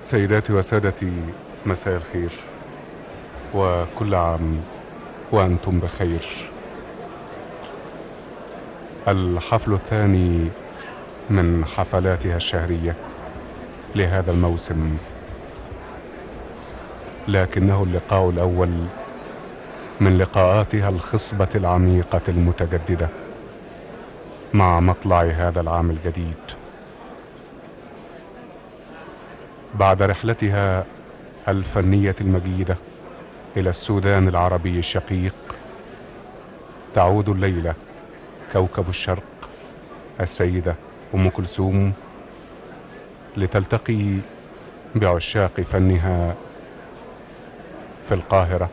سيداتي وسادتي مساء الخير وكل عام وأنتم بخير الحفل الثاني من حفلاتها الشهرية لهذا الموسم لكنه اللقاء الأول من لقاءاتها الخصبة العميقة المتجددة مع مطلع هذا العام الجديد بعد رحلتها الفنية المجيدة إلى السودان العربي الشقيق تعود الليلة كوكب الشرق السيدة أم كلثوم لتلتقي بعشاق فنها في القاهرة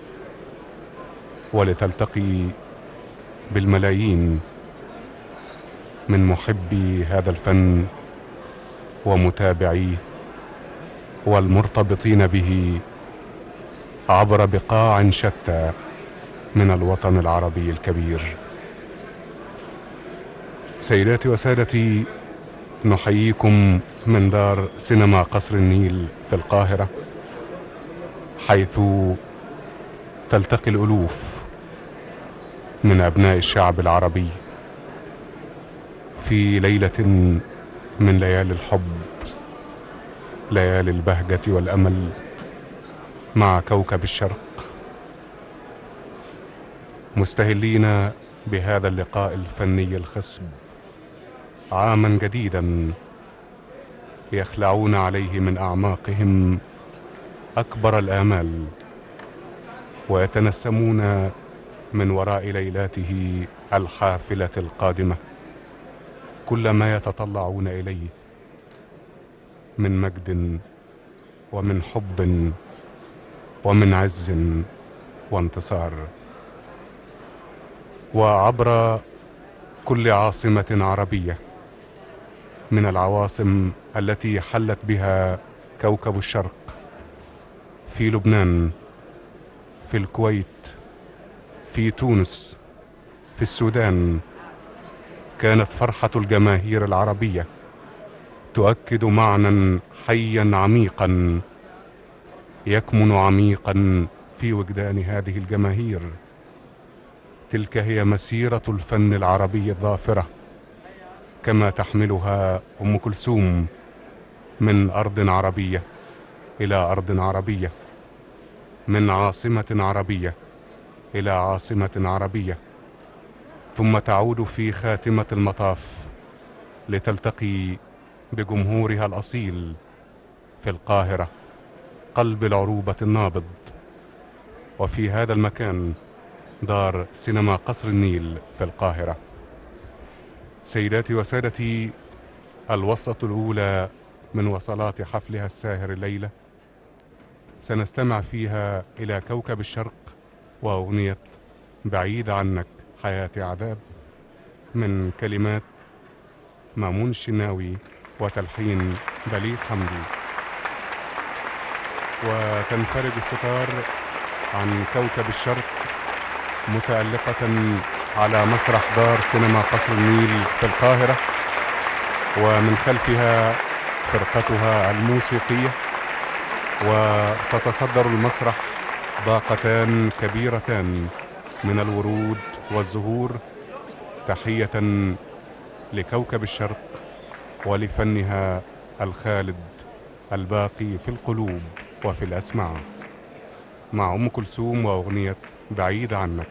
ولتلتقي بالملايين من محبي هذا الفن ومتابعيه والمرتبطين به عبر بقاع شتى من الوطن العربي الكبير سيداتي وسادتي نحييكم من دار سينما قصر النيل في القاهرة حيث تلتقي الألوف من أبناء الشعب العربي في ليلة من ليالي الحب ليالي البهجة والأمل مع كوكب الشرق مستهلين بهذا اللقاء الفني الخصب عاما جديدا يخلعون عليه من أعماقهم أكبر الآمال ويتنسمون من وراء ليلاته الحافلة القادمة كل ما يتطلعون إليه من مجد ومن حب ومن عز وانتصار وعبر كل عاصمة عربية من العواصم التي حلت بها كوكب الشرق في لبنان في الكويت في تونس في السودان كانت فرحة الجماهير العربية تؤكد معنى حيا عميقا يكمن عميقا في وجدان هذه الجماهير تلك هي مسيرة الفن العربي الظافرة كما تحملها أم كلثوم من أرض عربية إلى أرض عربية من عاصمة عربية إلى عاصمة عربية ثم تعود في خاتمة المطاف لتلتقي بجمهورها الأصيل في القاهرة قلب العروبة النابض وفي هذا المكان دار سينما قصر النيل في القاهرة سيداتي وسادتي الوصلة الأولى من وصلات حفلها الساهر الليلة سنستمع فيها إلى كوكب الشرق وأغنية بعيد عنك حياتي عذاب من كلمات مامون الشناوي وتلحين بليغ حمدي وتنفرد الستار عن كوكب الشرق متألقة على مسرح دار سينما قصر النيل في القاهرة ومن خلفها فرقتها الموسيقية وتتصدر المسرح باقتان كبيرتان من الورود والزهور تحية لكوكب الشرق ولفنها الخالد الباقي في القلوب وفي الأسماع مع أم كلثوم وأغنية بعيد عنك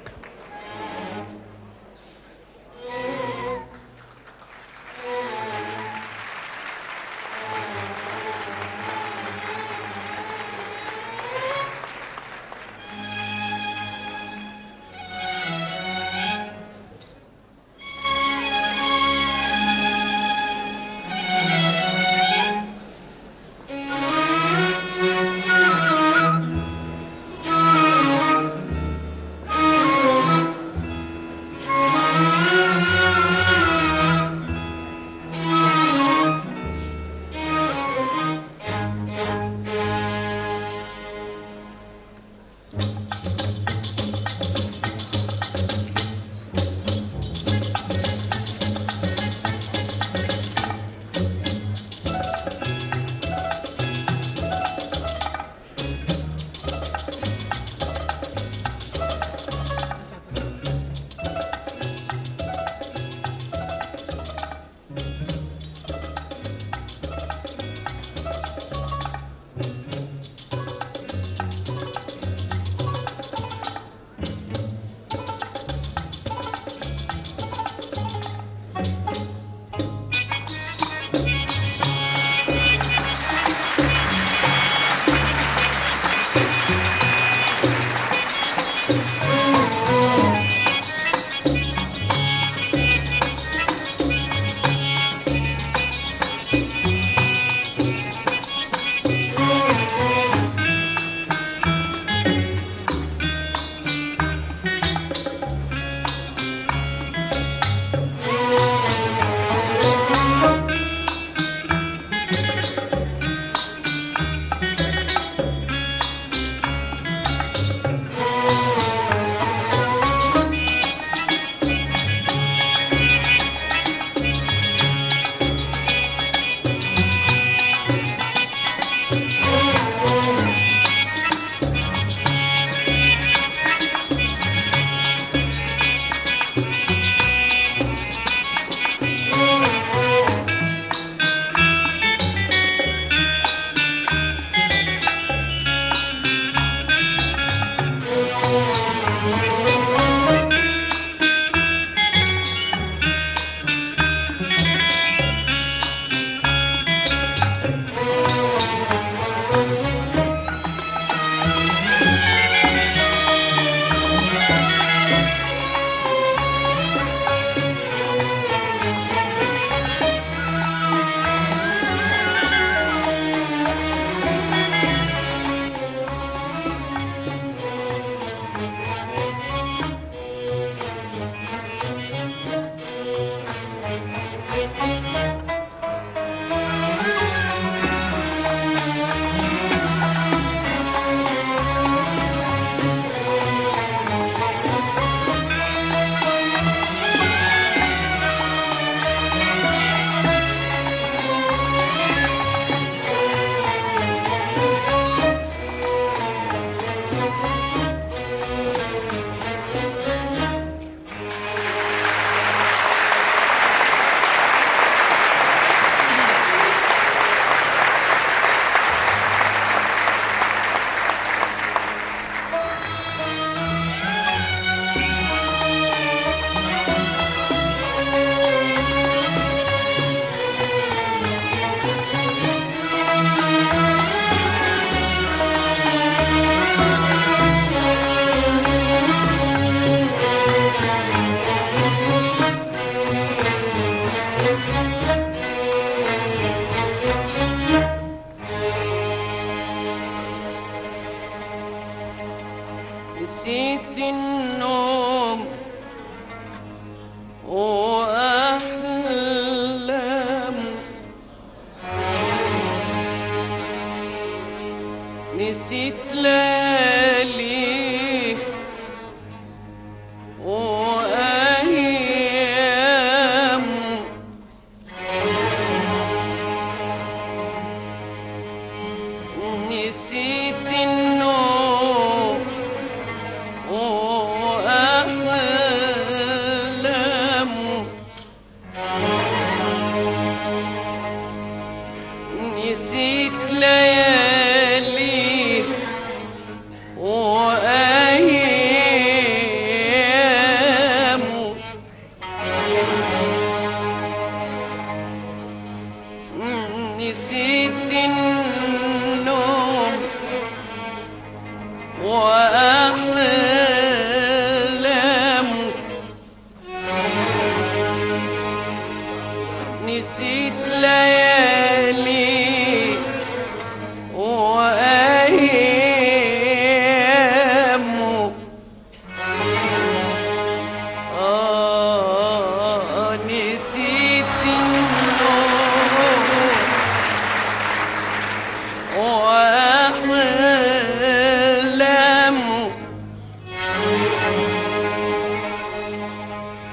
Thank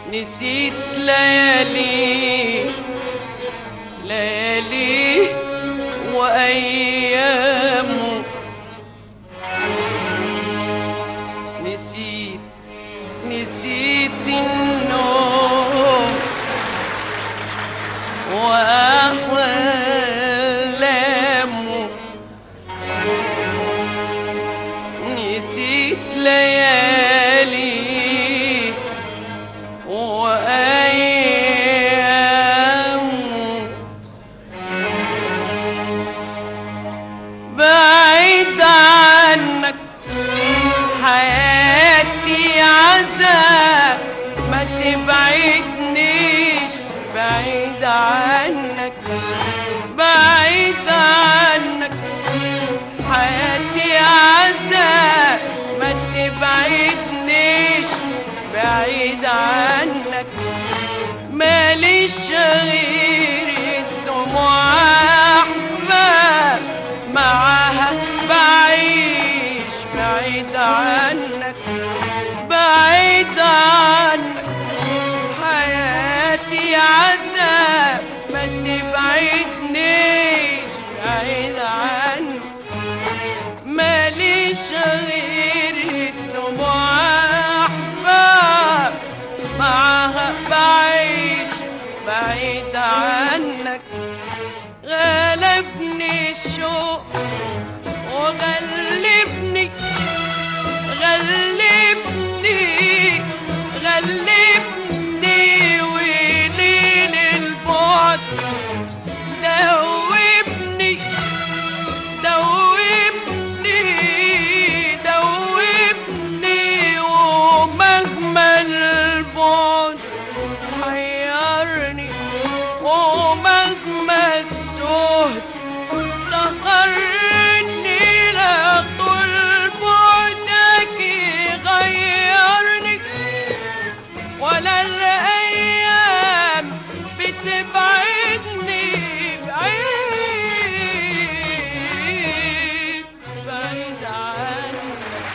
نسيت ليالي ليالي وأيامه نسيت نسيت النوم وأحلامه نسيت ليالي وأيامه بعيد عنك حياتي عذاب ما تبعدنيش بعيد عنك بعيد عنك حياتي عذاب ما تبعدنيش بعيد عنك ماليش غير الدموع أحباب معاها بعيش بعيد عنك بعيد عنك حياتي عذاب ما تبعدنيش بعيد عنك ماليش غير الدموع أحباب معاها بعيش بعيد عنك غلبني الشوق وغلبني غلبني غلبني وليل البعد دوبني دوبني دوبني ومهما البعد حيرني ومهما السهد سهرني لا طول بعدك يغيرني ولا الأيام بتبعدني بعيد بعيد عنك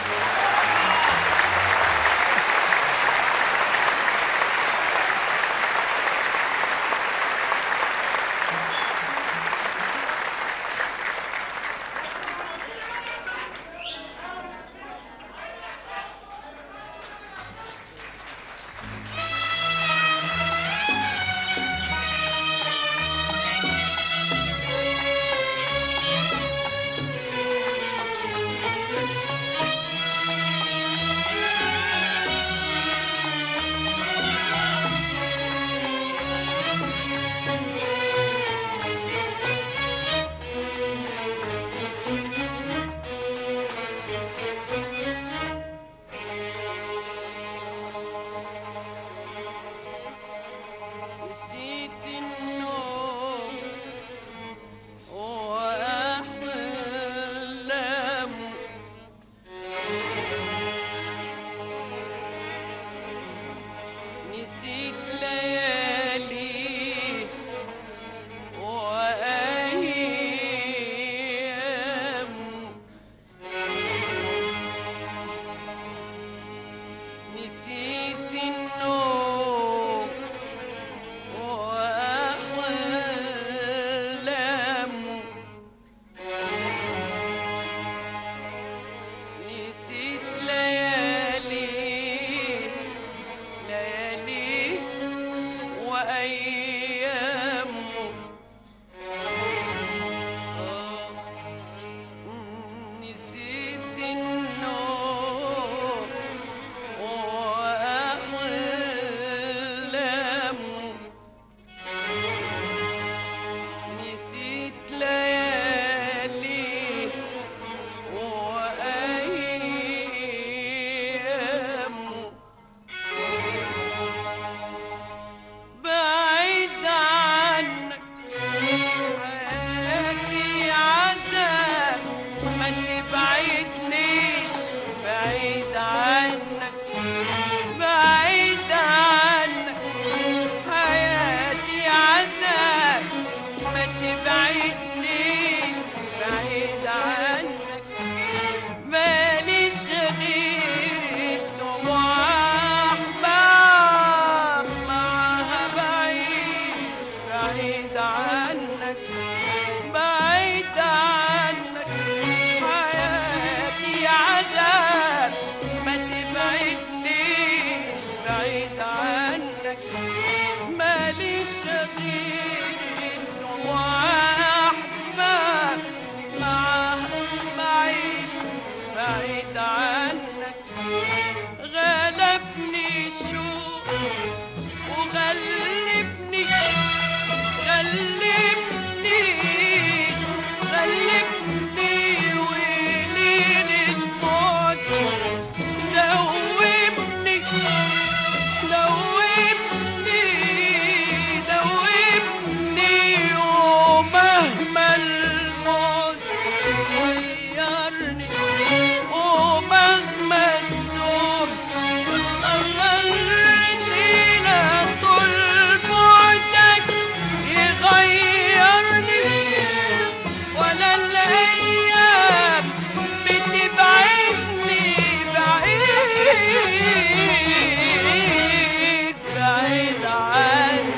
نسيت النوم وأحلامه نسيت ليالي وأيامه نسيت النوم وأحلامه نسيت ليالي ليالي وأيامه آه، نسيت النوم وأحلامه نسيت ليالي وأيامه بعيد بعيد عنك ماليش غير الدموع أحباب معاها بعيش بعيد عنك غلبني الشوق وغلبني غلبني غلبني وليل الموت دوبني دوبني دوبني ومهما الموت غيرني ومهما السوء أغرني لا طول بعدك يغيرني ولا الأيام بتبعدني بعيد بعيد عنك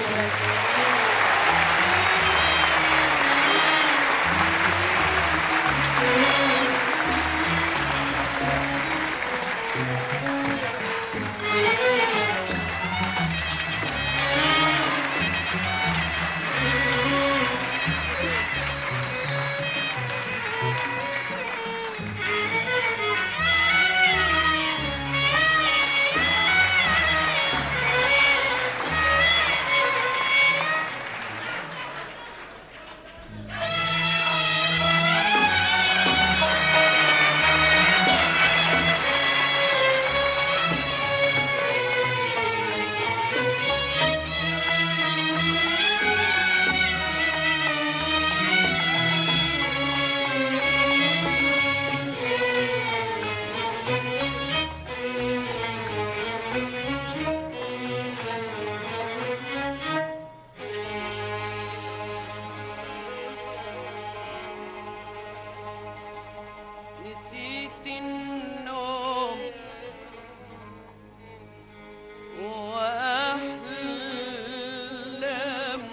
نسيت النوم وأحلام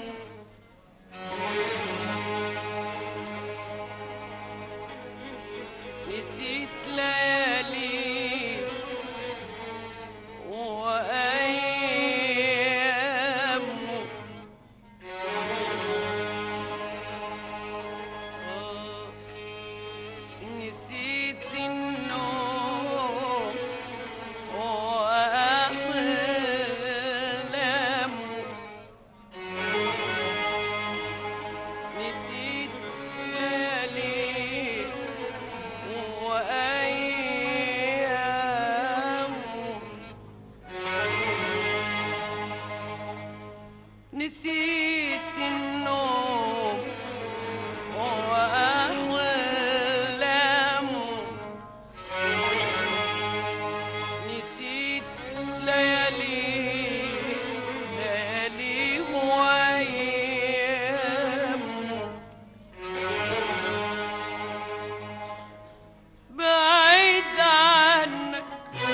نسيت ليالي وأيام آه نسيت النوم وأحلام نسيت ليالي وأيام نسيت النوم وأحلام نسيت ليالي ليالي وأيام بعيد عنك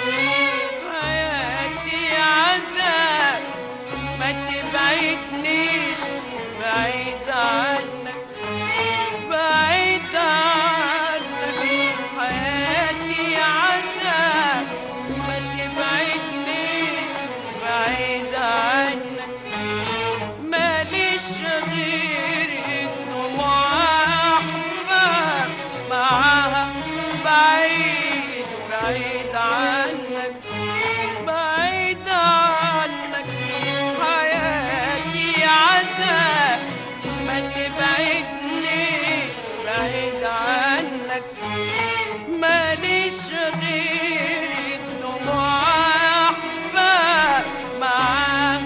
حياتي عذاب ما تبعدنيش بعيد عنك بعيد عنك حياتي عذاب ما تبعدنيش بعيد عنك ماليش غير الدموع أحباب معاها بعيش بعيد عنك بعيد عنك حياتي عذاب ما تبعدنيش بعيد عنك ماليش غير الدموع أحباب معاها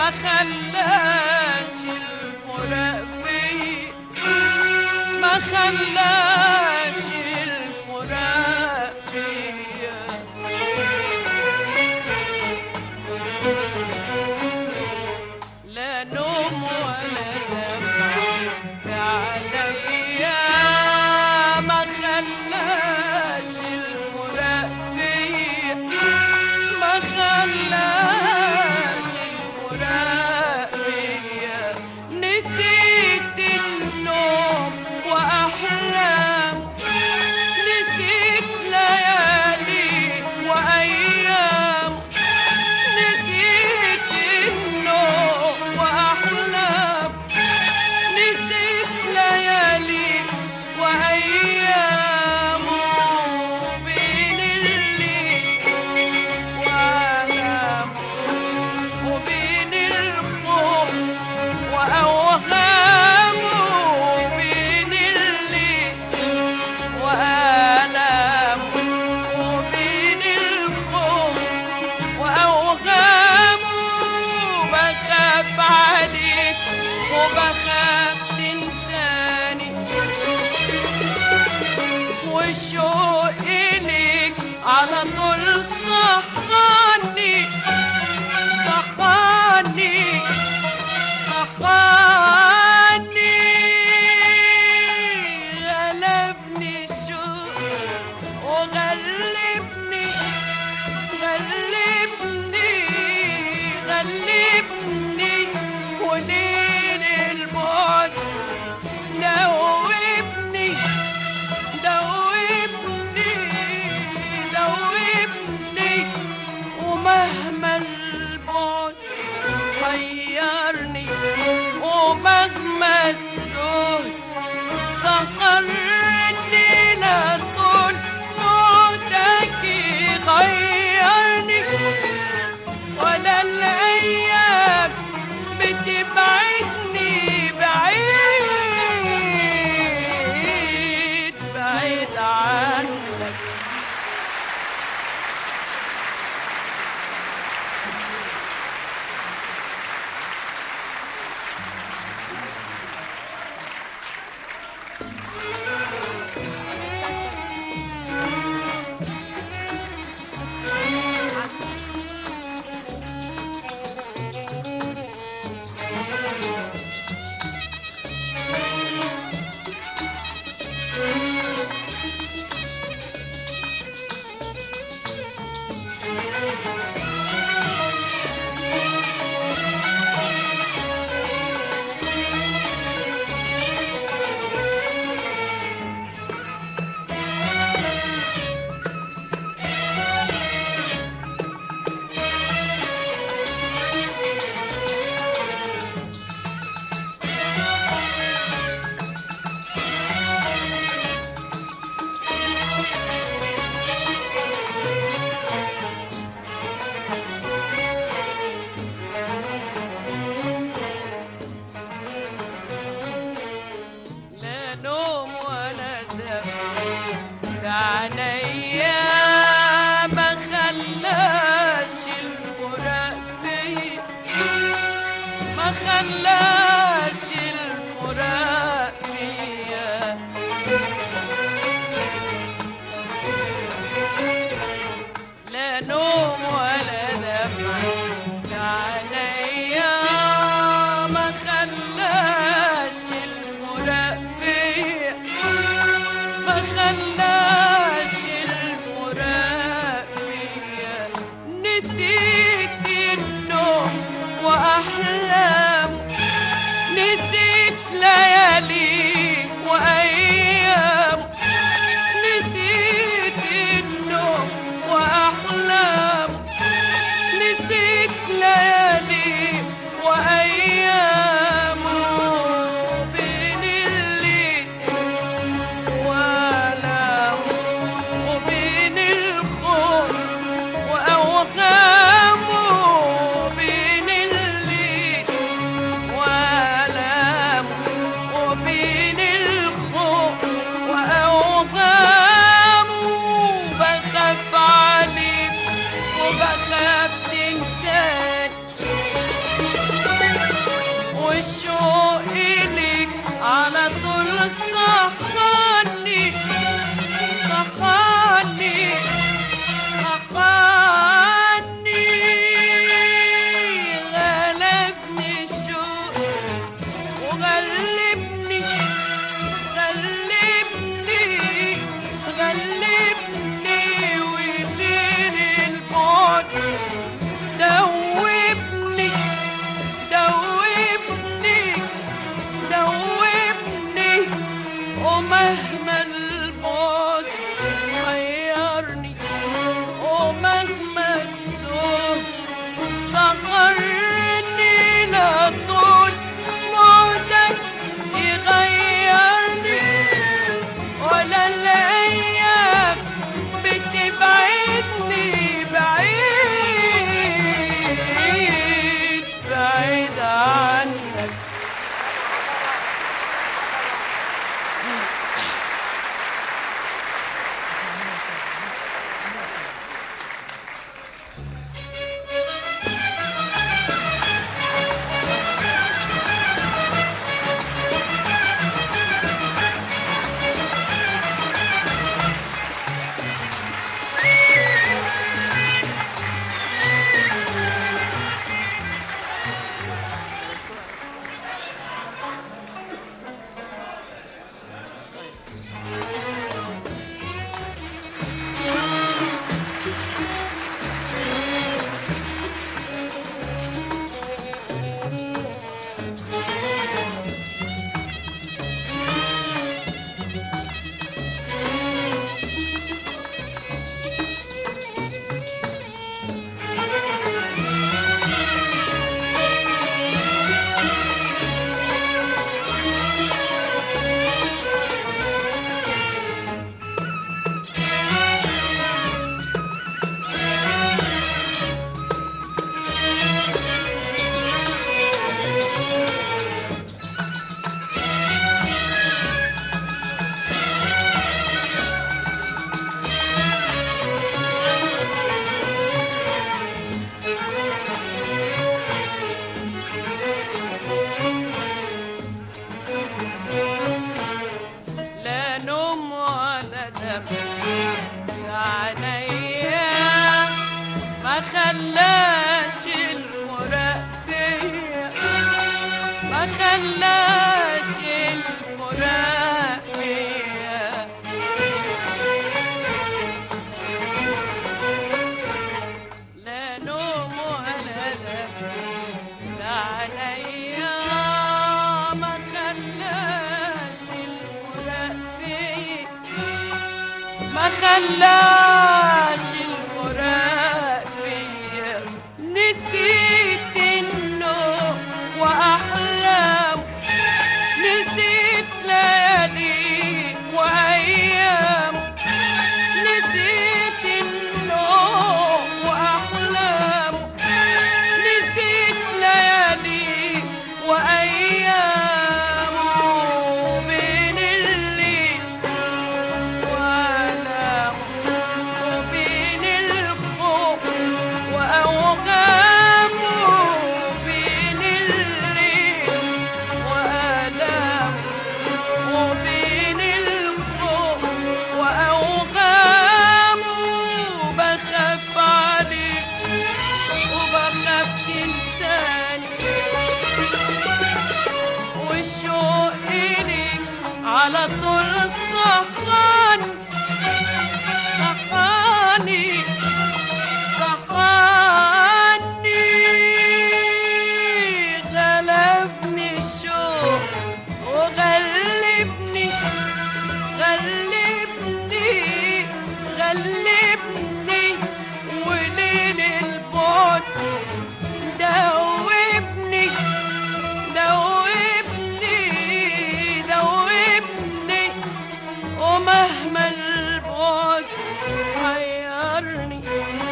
خلاش الفراق فيا ما خلاش الفراق فيا لا نوم ولا دمع في عينيا ما خلاش الفراق فيا ما خلاش الفراق فيا نسيت النوم واحلام نسيت ليالي وايام نسيت النوم واحلام نسيت ليالي وايام بين الليل واعلام وبين الخوف واوهام بين الليل وآلام وبين الخوف وأوهام بخاف عليك وبخاف تنساني والشوق إليك على طول صحاني صحاني صحاني غلبني الشوق وغلبني غلبني غلبني وليل البعد دوبني دوبني دوبني ومهما البعد حيرني ومهما السهد سهرني لا طول بعدك يغيرني ولا الأيام بتبعدني بعيد بعيد عنك لا نوم ولا دم عينيا ما خلاش الفراق فيا ما خلاش الفراق فيا لا نوم ولا دمع عينيا ما خلاش الفراق فيا ما خلاش الفراق فيا نسيت النوم واحلام والشوق إليك على طول صحاني صحاني صحاني غلبني الشوق وغلبني غلبني غلبني وليل البعد دوبني دوبني دوبني ومهما البعد حيرني ومهما السوق سهرني لطول بعدك يغيرني ولا الايام بتبعدني بعيد بعيد عنك لا نوم ولا دم في عينيا ما خلاش الفراق فيا ما خلاش الفراق فيا لا نوم ولا دم في عينيا ما خلاش الفراق فيا ما خلاش الفراق فيا نسيت النوم واحلام نسيت ليالي وايام نسيت النوم واحلام نسيت ليالي وايام وبين الليل وألام وبين الخوف وأوغام وبين الليل وألام وبين الخوف وأوغام وبخاف عليك وبخاف تنساني والشوق إليك على طول صحاني صحاني صحاني غلبني الشوق وغلبني غلبني غلبني وليل البعد دوبني دوبني دوبني ومهما البعد حيرني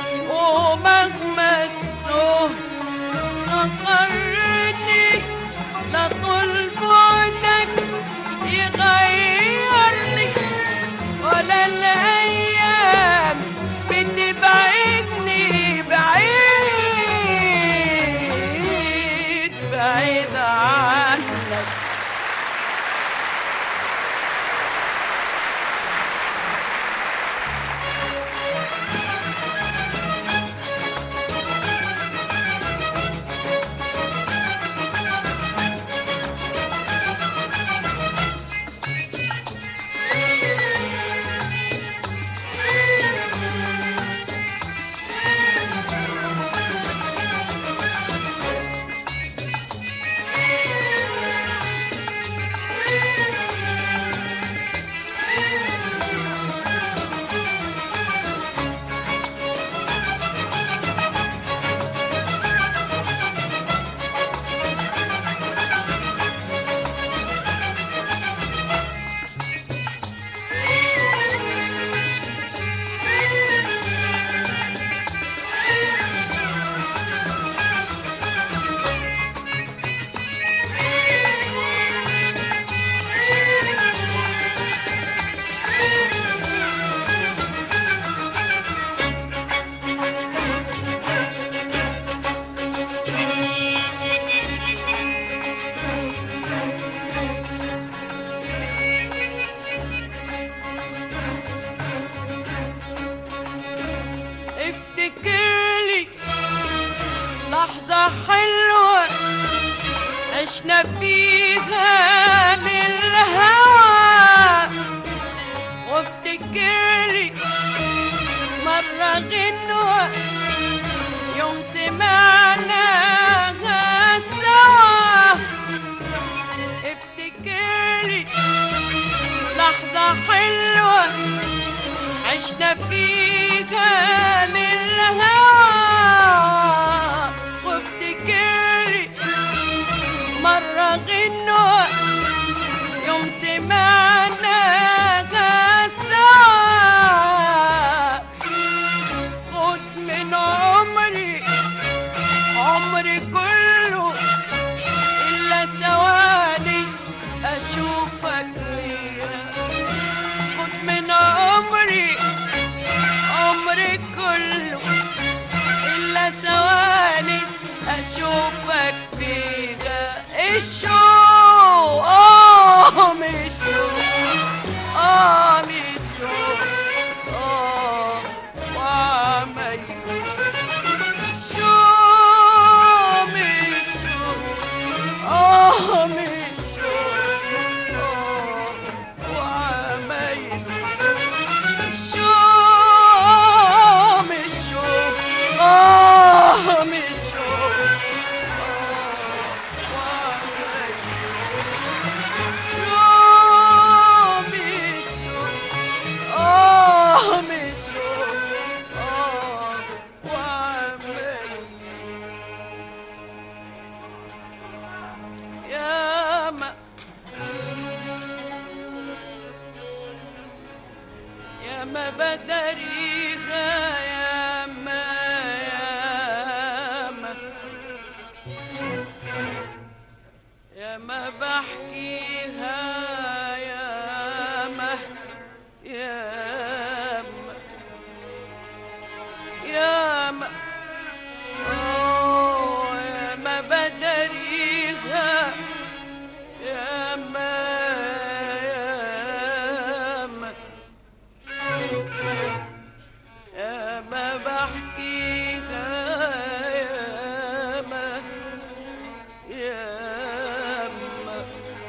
ومهما السهر سهرني لطول بعدك يغيرني ولا الايام بتبعدني بعيد بعيد عنك عشنا فيها للهوى وافتكري مرة غنوة يوم سمعناها سوا افتكري لحظة حلوة عشنا فيها للهوى وافتكري مرة غنوة يوم سمعناها سوا خد من عمري عمري كله إلا ثواني أشوفك فيها خد من عمري عمري كله إلا ثواني أشوفك فيها الشوق آه مش شوق آه مش شوق آه وعمايله شو مش شو آه مش شو آه وعمايله شو مش شو آه مش شو آه وعمايله شو مش شو آه مش شو آه وعمايله ياما ياما بدريها ياما ياما ياما بحكيها ياما ياما ياما أوه ياما بدريها ياما ياما ياما بحكيها ياما ياما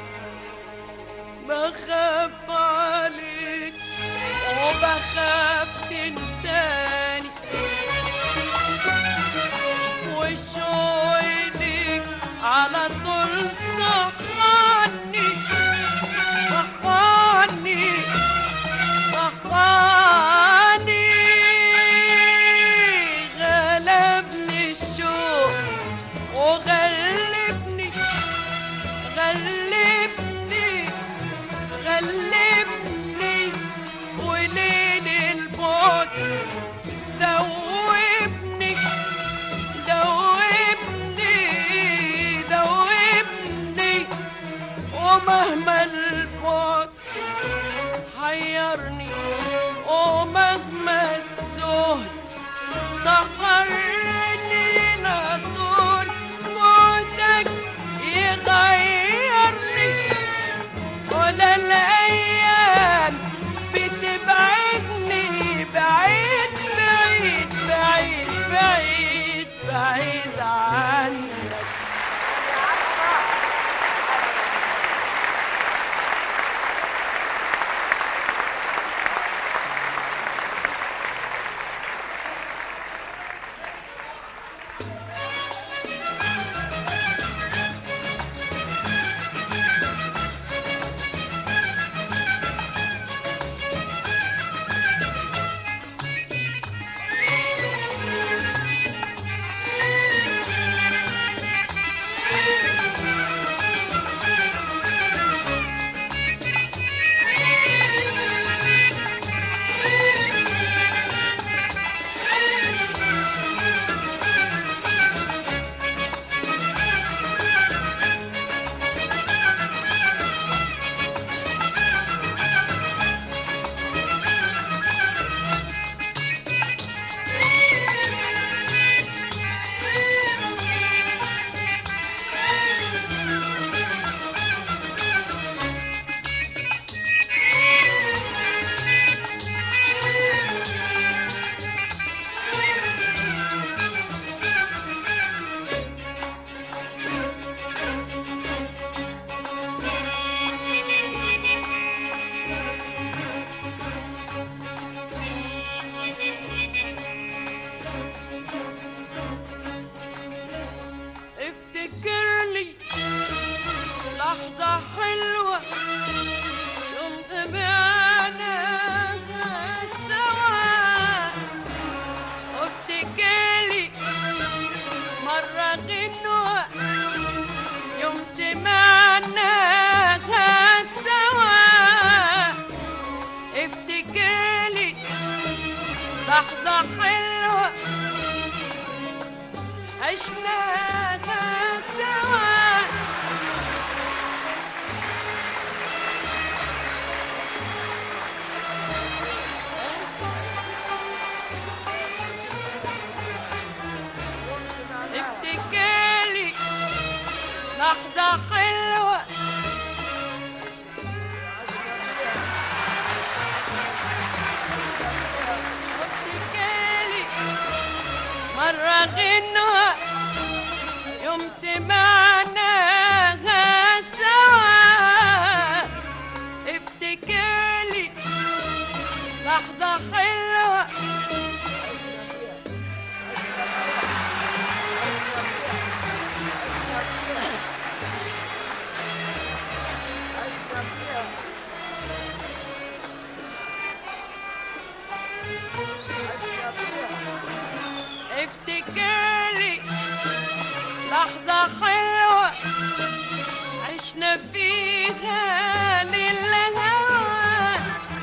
بخاف عليك وبخاف تنساني وشوي ليك على طول صحاني صحاني صحاني غلبني الشوق وغلبني غلبني غلبني وليل البعد دوبني دوبني دوبني ومهما البعد حيرني ومهما الزهد سهرني لطول بعدك يغيرني ولا الأيام بتبعدني بعيد بعيد بعيد بعيد بعيد عنك غنوة يوم سمعناها سوا افتكرلي لحظة حلوة عشناها سوا افتكرلي لحظة حلوة افتكرلي مرة غنوة يوم سمعناها سوا افتكرلي لحظة حلوة افتكرلي لحظة حلوة عشنا فيها للهوى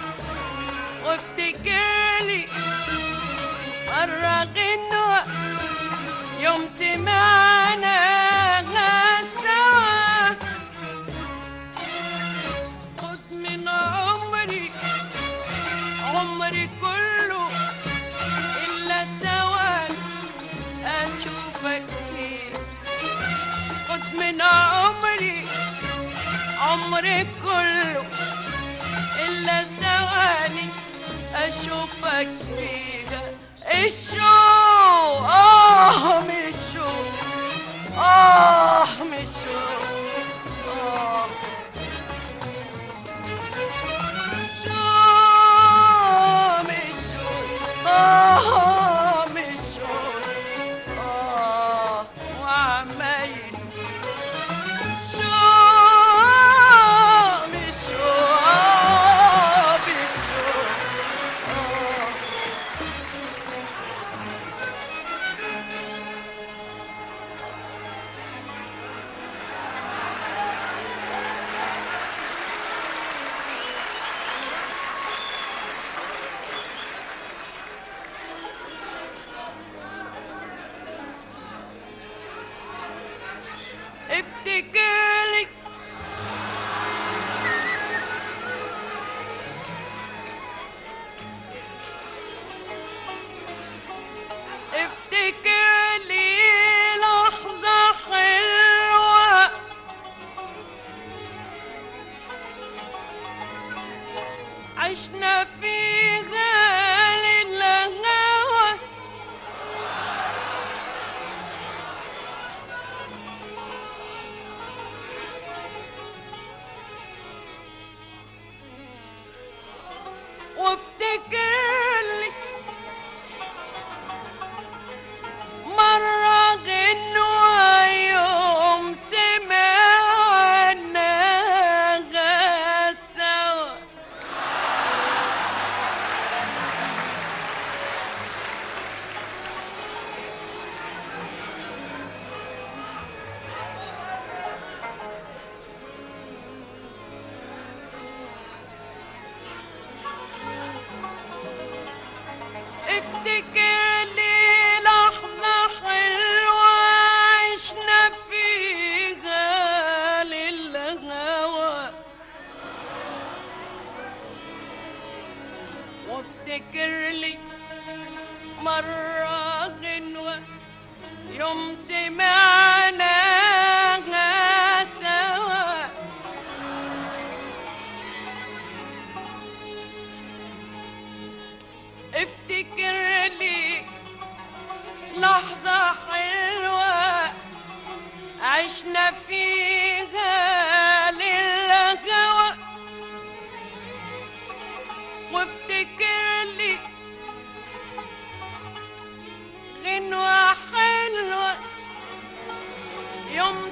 وافتكرلي مرة غنوة يوم سمعناها سوا خد من عمري عمري كله إلا ثواني أشوفك فيه خد من عمري عمري كله إلا ثواني أشوفك فيها الشوق آه مش شوق آه مش شوق آه شو مش شوق آه مش شوق آه وعمايل شو مش شوق آه مش شوق آه افتكرلي افتكرلي لحظة حلوة عشنا فيها للهوى وافتكرلي مرة غنوة يوم سمعناها سوا افتكر لي لحظة حلوة عشنا فيها للهوى وافتكر لي مرة غنوة يوم سمعناها سوا افتكر لي لحظة حلوة عشنا فيها للهوى وافتكر لي غنوة حلوة يوم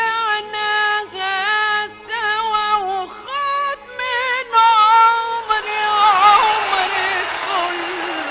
سمعناها سوا وخد من عمري عمري كله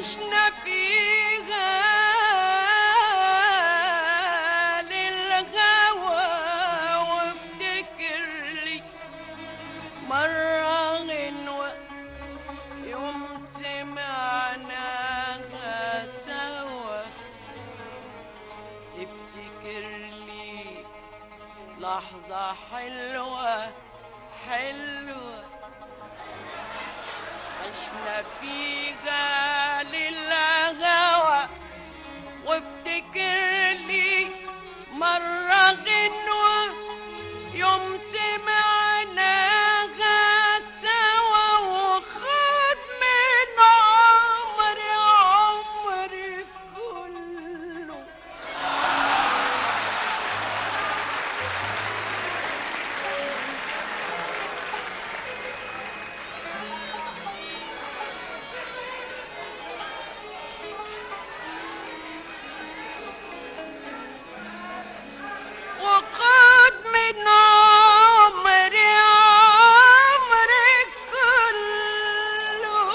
عشنا فيها للهوى وافتكر لي مرة غنوة يوم سمعناها سوا افتكر لي لحظة حلوة حلوة عشنا فيها للهوى وافتكر لي مرة غنوة يوم سمعناها سوا وخد من عمري عمري كله وقد من عمري عمري كله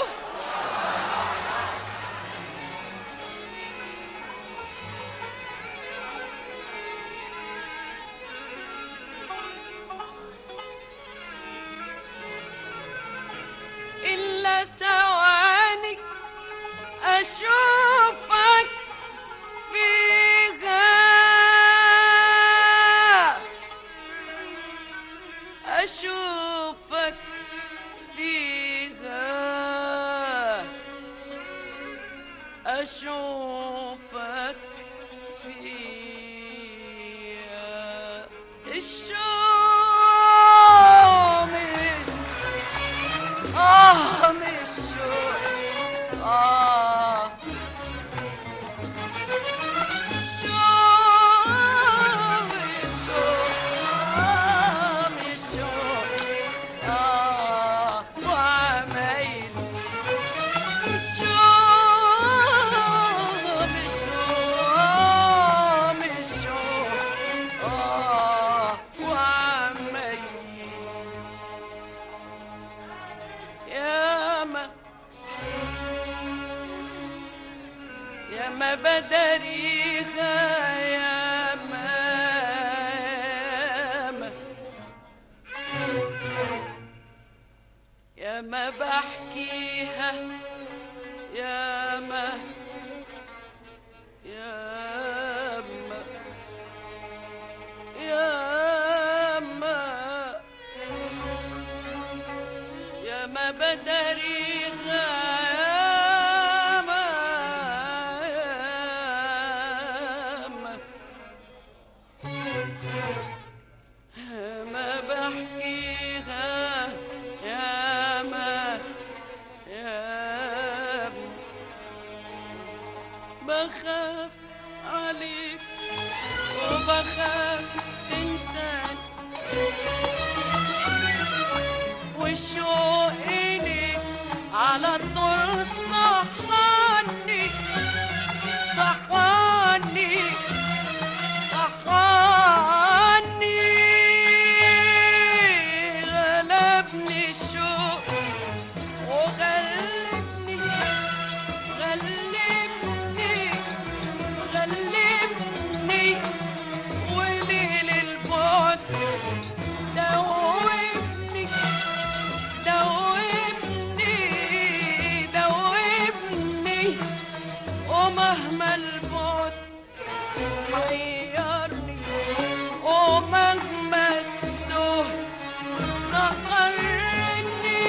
إلا ثواني أشوفك فيها أشوفك فيها أشوفك فيها الشوم آه مش شوق آه شوق الشوق آه مش شوق آه وعمايله الشوق مش شوق مش شوق آه وعمايله ياما ياما بدريها ياما ياما ياما بحكيها ياما ياما ياما يا ما بدريها يا ما يا ما يا ما بحكيها يا ما يا ما بخاف عليك وبخاف تنساني والشوق إليك على طول صحاني صحاني صحاني غلبني الشوق وغلبني غلبني غلبني وليل البعد دوبني دوبني دوبني ومهما البعد حيرني ومهما السهد سهرني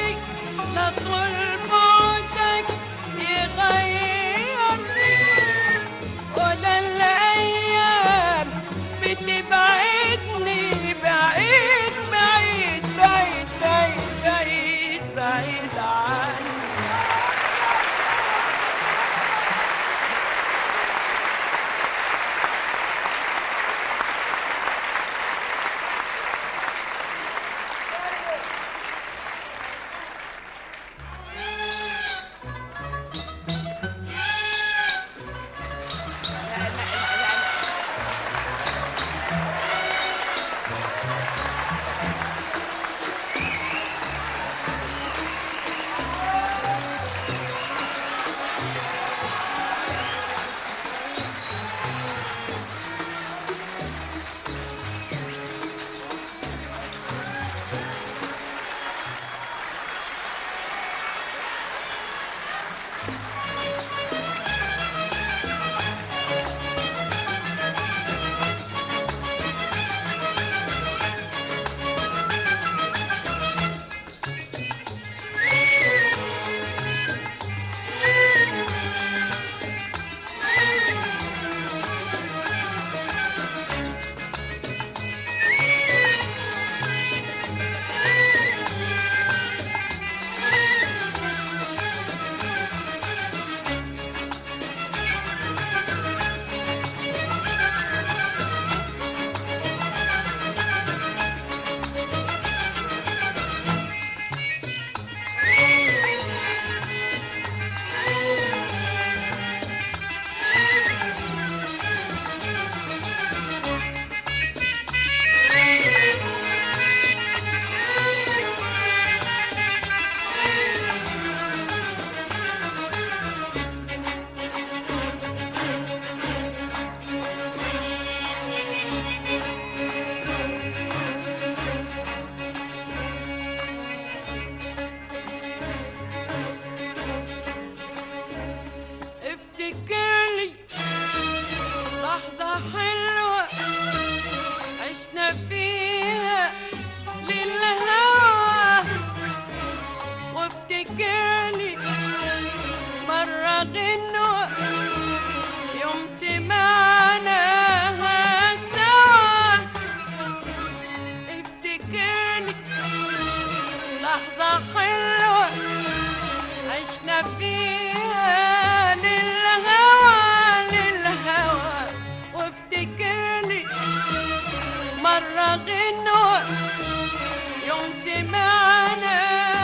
لحظة حلوة عشنا فيها للهوى للهوى وافتكرني مرة غنوة يوم سمعنا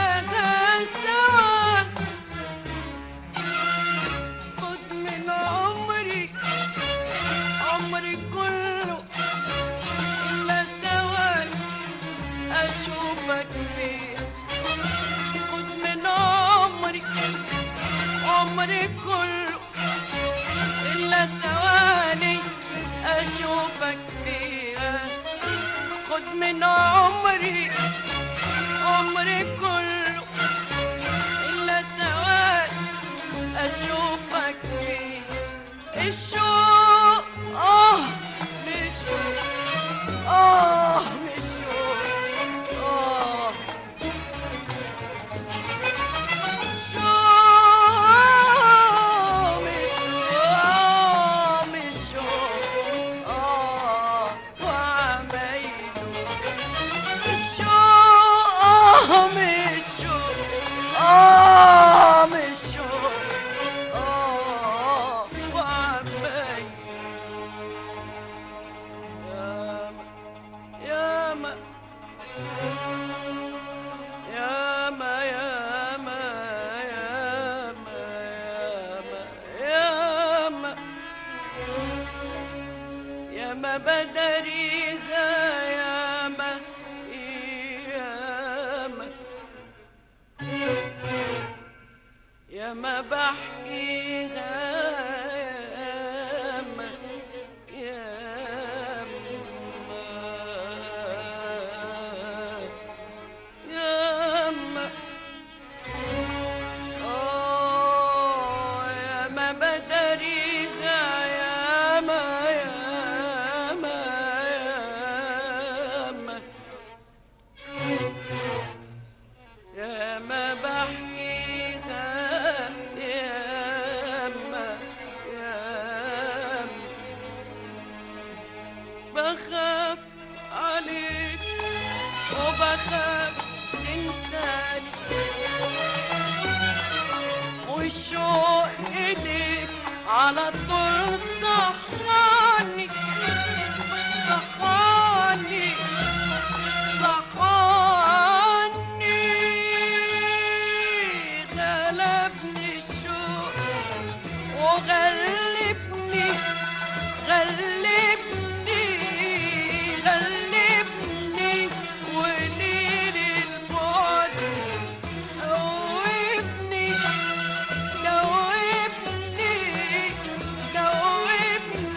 سوا خد من عمري عمري كله إلا ثواني أشوفك فيه خد من عمري عمري كله إلا ثواني أشوفك فيها خد من عمري عمري كله إلا ثواني أشوفك فيه الشوق آه مش شوق آه مش شوق آه شوق مش شوق مش شوق آه وعمايله الشوق آه مش شوق آه مش شوق آه وعمايله ياما ياما ياما ياما ياما ياما ياما ياما بدريها ياما ياما ياما بحكيها ياما ياما ياما آه ياما بدريها ياما ياما ياما ياما بحكيها ياما ياما بخاف عليك وبخاف تنساني والشوق إليك على طول صحاني صحاني صحاني غلبني الشوق وغلبني غلبني غلبني وليل البعد دوبني دوبني دوبني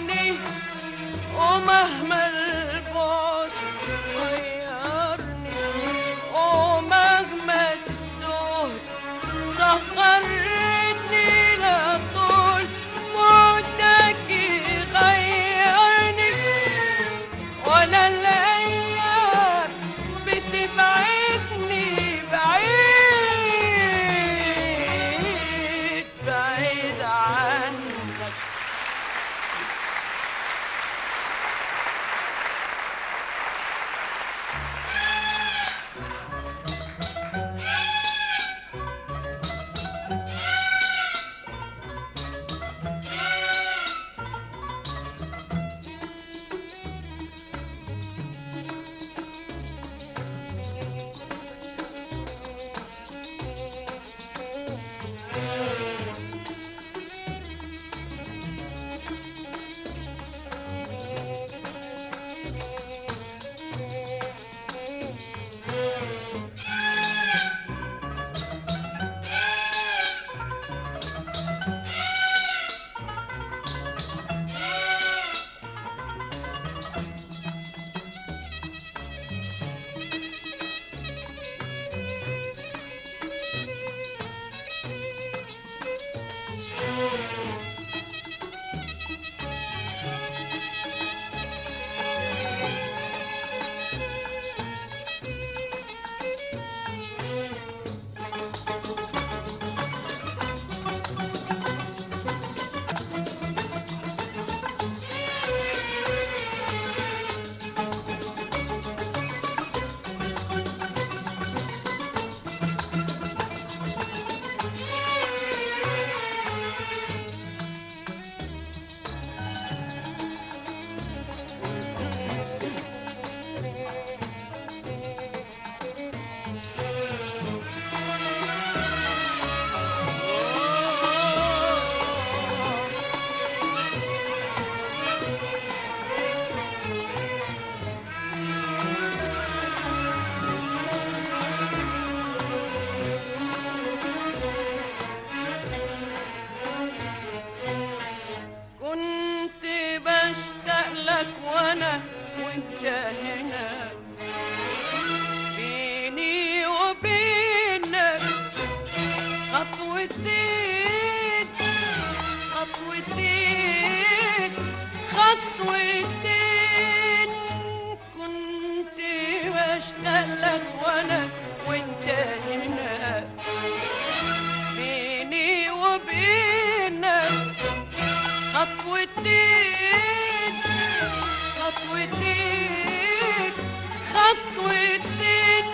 خطوتين خطوتين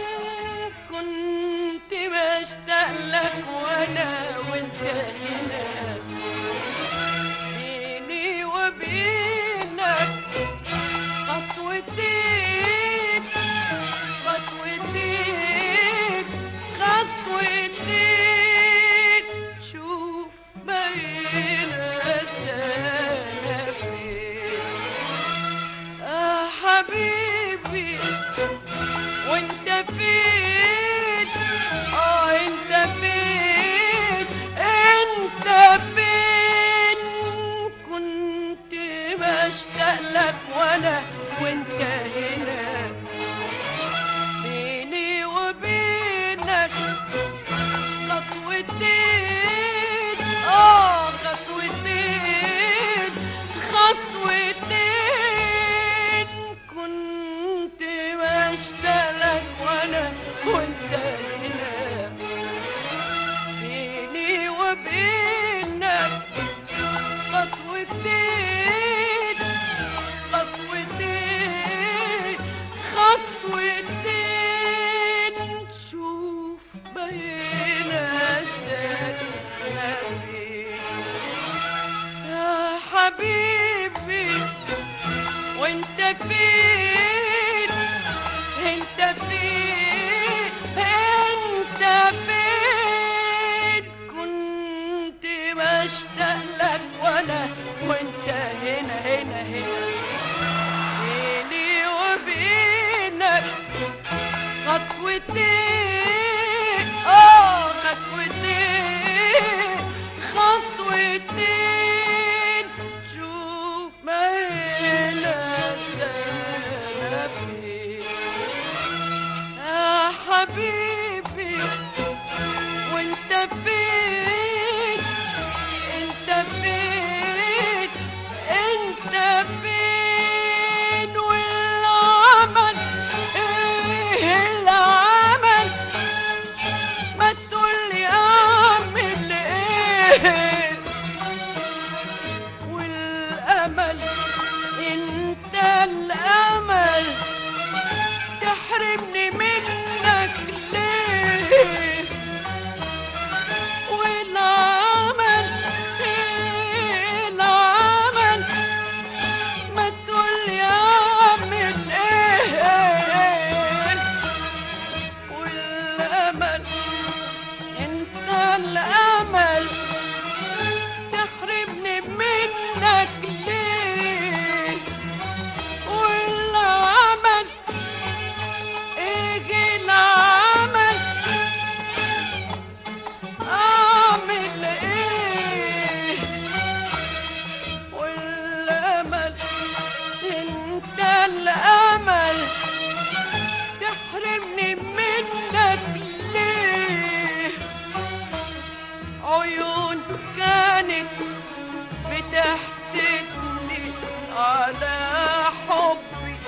كنت بشتاق لك وانا وانت هنا بيني وبينك خطوتين خطوتين خطوتين شوف بين السنة فين آه حبيبي وانت فين اه انت فين انت فين كنت بشتاق لك وانا وانت هنا بيني وبينك خطوتين اه خطوتين خطوتين كنت بشتاق لك وانا وانت هنا بيني وبينك خطوتين خطوتين خطوتين شوف بين ازاي انا فين يا حبيبي وانت فين انت فين انت فين كنت بشتاق لك وانا وانت هنا هنا هنا بيني وبينك خطوتين اه خطوتين خطوتين شوف ما هنا السنة فين يا حبيبي وانت فين انت فين انت فين والعمل ايه العمل ما تقولي اعمل ايه والامل انت الامل تحرمني منك ليه والعمل إيه العمل ما تقولي اعمل ايه والامل انت الامل تحرمني منك ليه والعمل ايه العمل اعمل ايه والامل انت الامل تحرمني منك ليه عيون كانت بتحسدني على حبي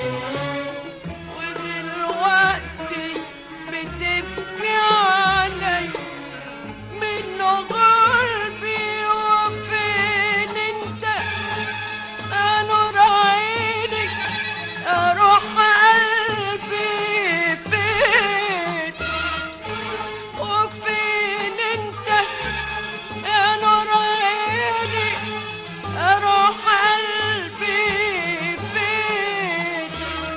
ودلوقتي بتبكي علي من قلبي وفين انت انور عيني اروح قلبي فين وفين انت يا نور عيني اروح قلبي فين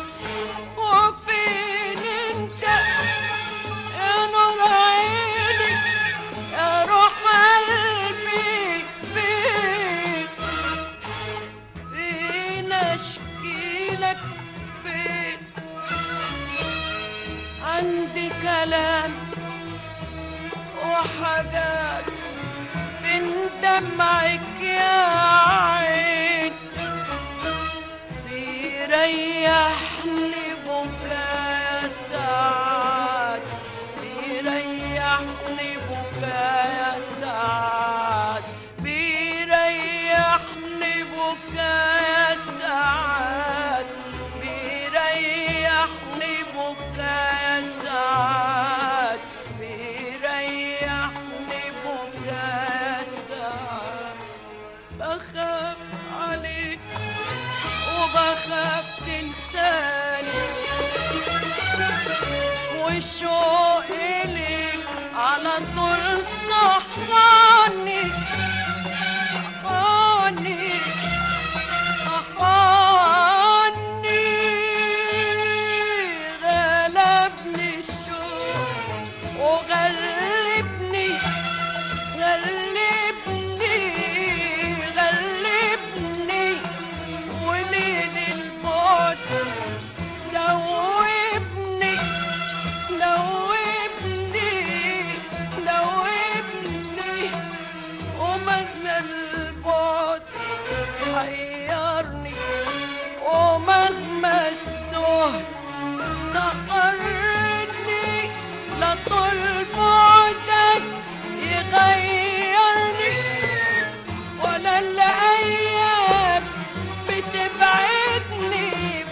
وفين انت يا نور عيني اروح قلبي فين فين اشكيلك فين عندي كلام وحاجات فين دمعك يا عين بيريحني بكايا سعاد بيريحني بكايا سعاد بيريحني بكايا سعاد بيريحني بكايا سعاد بيريحني بكايا سعاد الشوق إليك على طول صحاني صحاني صحاني غلبني الشوق وغلبني غلبني غلبني وليل الموت دوبني دوبني دوبني ومهما البعد حيرني ومهما السهد سهرني لطول بعدك يغيرني ولا الأيام بتبعدني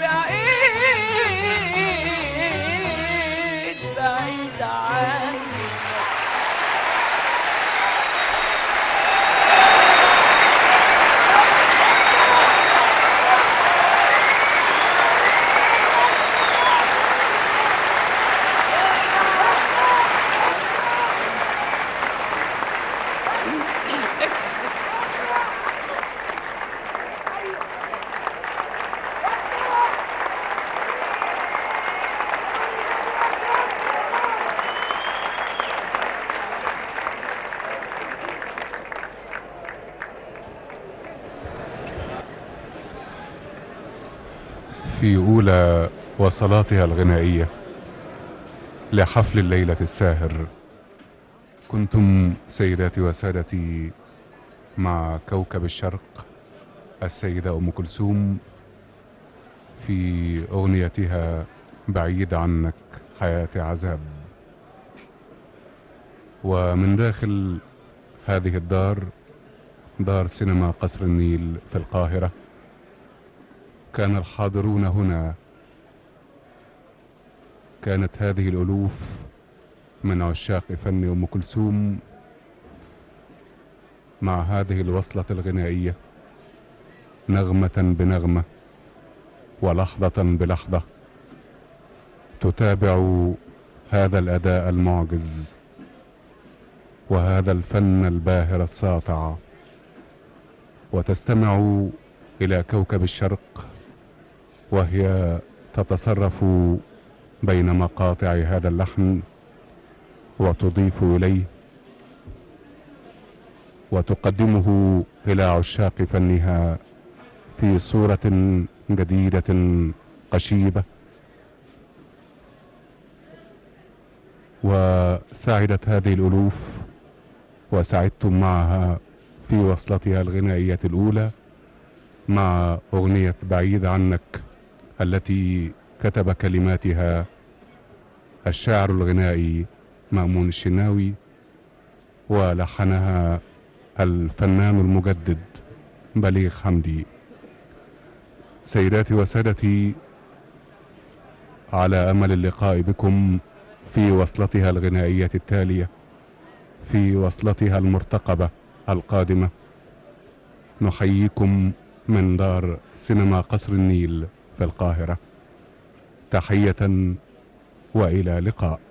بعيد بعيد عني في أولى وصلاتها الغنائية لحفل الليلة الساهر كنتم سيداتي وسادتي مع كوكب الشرق السيدة أم كلثوم في أغنيتها بعيد عنك حياتي عذاب ومن داخل هذه الدار دار سينما قصر النيل في القاهرة كان الحاضرون هنا كانت هذه الألوف من عشاق فن أم كلثوم مع هذه الوصلة الغنائية نغمة بنغمة ولحظة بلحظة تتابع هذا الأداء المعجز وهذا الفن الباهر الساطع وتستمع إلى كوكب الشرق وهي تتصرف بين مقاطع هذا اللحن وتضيف إليه وتقدمه إلى عشاق فنها في صورة جديدة قشيبة وسعدت هذه الألوف وسعدتم معها في وصلتها الغنائية الأولى مع أغنية بعيد عنك التي كتب كلماتها الشاعر الغنائي مأمون الشناوي ولحنها الفنان المجدد بليغ حمدي سيداتي وسادتي على أمل اللقاء بكم في وصلتها الغنائية التالية في وصلتها المرتقبة القادمة نحييكم من دار سينما قصر النيل في القاهرة تحية وإلى لقاء